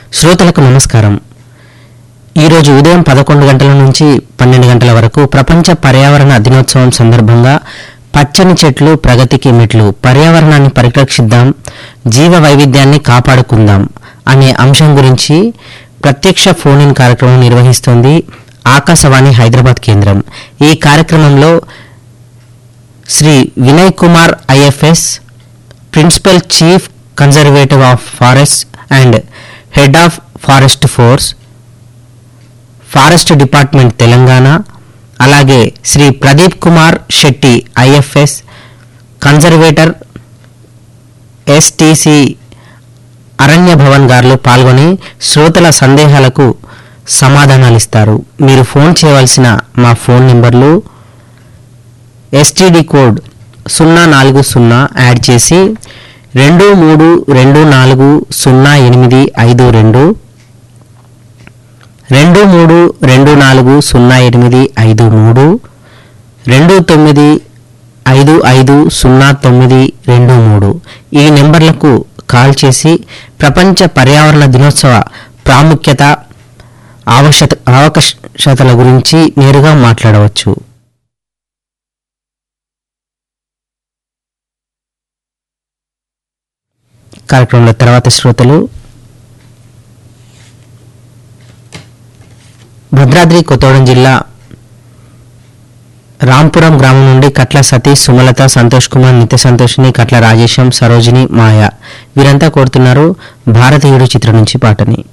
శ్రోతలకు నమస్కారం ఈరోజు ఉదయం పదకొండు గంటల నుంచి పన్నెండు గంటల వరకు ప్రపంచ పర్యావరణ దినోత్సవం సందర్భంగా పచ్చని చెట్లు ప్రగతికి మెట్లు పర్యావరణాన్ని పరిరక్షిద్దాం జీవ వైవిధ్యాన్ని కాపాడుకుందాం అనే అంశం గురించి ప్రత్యక్ష ఫోన్ ఇన్ కార్యక్రమం నిర్వహిస్తోంది ఆకాశవాణి హైదరాబాద్ కేంద్రం ఈ కార్యక్రమంలో Shri Vinay Kumar IFS principal chief conservative of forest and head of forest force forest department Telangana అలాగే Shri Pradeep Kumar Shetty IFS conservator STC Aranya Bhavan గారు పాల్గొని శ్రోతల సందేహాలకు సమాధానాలిస్తారు మీరు ఫోన్ చేయవలసిన మా ఫోన్ నెంబర్లు ఎస్టీడీ కోడ్ సున్నా నాలుగు సున్నా యాడ్ చేసి రెండు మూడు రెండు నాలుగు సున్నా ఎనిమిది ఐదు రెండు రెండు మూడు రెండు నాలుగు సున్నా ఎనిమిది ఐదు మూడు రెండు తొమ్మిది ఐదు ఐదు సున్నా తొమ్మిది రెండు మూడు ఈ నెంబర్లకు కాల్ చేసి ప్రపంచ పర్యావరణ దినోత్సవ ప్రాముఖ్యత ఆవశ్యత అవకాశతల గురించి నేరుగా మాట్లాడవచ్చు కార్యక్రమంలో తర్వాత శ్రోతలు భద్రాద్రి కొత్తగూడెం జిల్లా రాంపురం గ్రామం నుండి కట్ల సతీష్ సుమలత సంతోష్ కుమార్ నిత్య సంతోషిని కట్ల రాజేశం సరోజిని మాయ వీరంతా కోరుతున్నారు భారతీయుడు చిత్రం నుంచి పాటని